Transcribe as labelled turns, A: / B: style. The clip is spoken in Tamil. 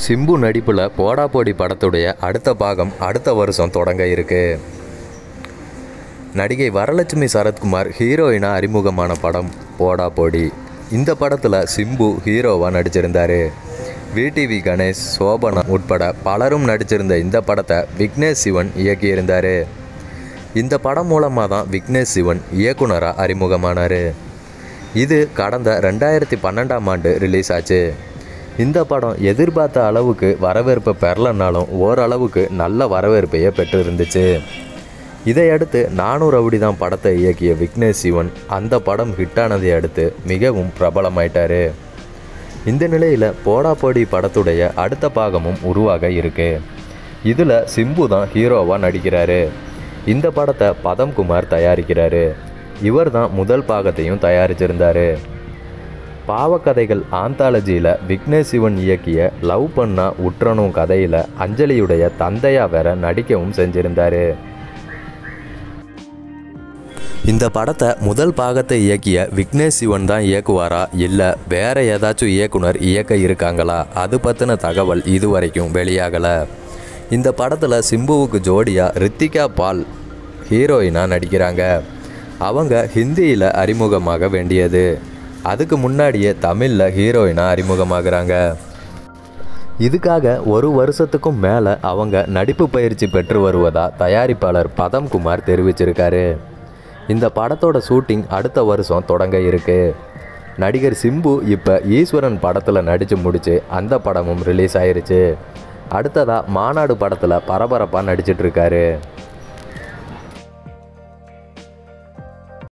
A: சிம்பு நடிப்பில் போடா போடி படத்துடைய அடுத்த பாகம் அடுத்த வருஷம் தொடங்க இருக்கு நடிகை வரலட்சுமி சரத்குமார் ஹீரோயினா அறிமுகமான படம் போடா போடி இந்த படத்தில் சிம்பு ஹீரோவாக நடிச்சிருந்தாரு விடிவி கணேஷ் சோபனா உட்பட பலரும் நடிச்சிருந்த இந்த படத்தை விக்னேஷ் சிவன் இயக்கியிருந்தார் இந்த படம் மூலமாக தான் விக்னேஷ் சிவன் இயக்குனராக அறிமுகமானார் இது கடந்த ரெண்டாயிரத்தி பன்னெண்டாம் ஆண்டு ரிலீஸ் ஆச்சு இந்த படம் எதிர்பார்த்த அளவுக்கு வரவேற்பை பெறலனாலும் ஓரளவுக்கு நல்ல வரவேற்பையே பெற்றிருந்துச்சு இதையடுத்து நானூறு ரவுடி தான் படத்தை இயக்கிய விக்னேஷ் சிவன் அந்த படம் ஹிட்டானதை அடுத்து மிகவும் பிரபலமாயிட்டாரு இந்த நிலையில் போடா போடி படத்துடைய அடுத்த பாகமும் உருவாக இருக்கு இதில் சிம்பு தான் ஹீரோவாக நடிக்கிறாரு இந்த படத்தை பதம் குமார் தயாரிக்கிறாரு இவர் தான் முதல் பாகத்தையும் தயாரிச்சிருந்தாரு பாவக்கதைகள் ஆந்தாலஜியில் விக்னேஷ் சிவன் இயக்கிய லவ் பண்ணா உற்றணும் கதையில் அஞ்சலியுடைய தந்தையா வேற நடிக்கவும் செஞ்சிருந்தாரு இந்த படத்தை முதல் பாகத்தை இயக்கிய விக்னேஷ் சிவன் தான் இயக்குவாரா இல்லை வேற ஏதாச்சும் இயக்குனர் இயக்க இருக்காங்களா அது பற்றின தகவல் இதுவரைக்கும் வெளியாகலை இந்த படத்தில் சிம்புவுக்கு ஜோடியாக ரித்திகா பால் ஹீரோயினாக நடிக்கிறாங்க அவங்க ஹிந்தியில் அறிமுகமாக வேண்டியது அதுக்கு முன்னாடியே தமிழில் ஹீரோயினாக அறிமுகமாகறாங்க இதுக்காக ஒரு வருஷத்துக்கும் மேலே அவங்க நடிப்பு பயிற்சி பெற்று வருவதா தயாரிப்பாளர் பதம் குமார் தெரிவிச்சிருக்காரு இந்த படத்தோட ஷூட்டிங் அடுத்த வருஷம் தொடங்க இருக்கு நடிகர் சிம்பு இப்போ ஈஸ்வரன் படத்தில் நடித்து முடிச்சு அந்த படமும் ரிலீஸ் ஆயிருச்சு அடுத்ததாக மாநாடு படத்தில் பரபரப்பாக நடிச்சிட்டு இருக்காரு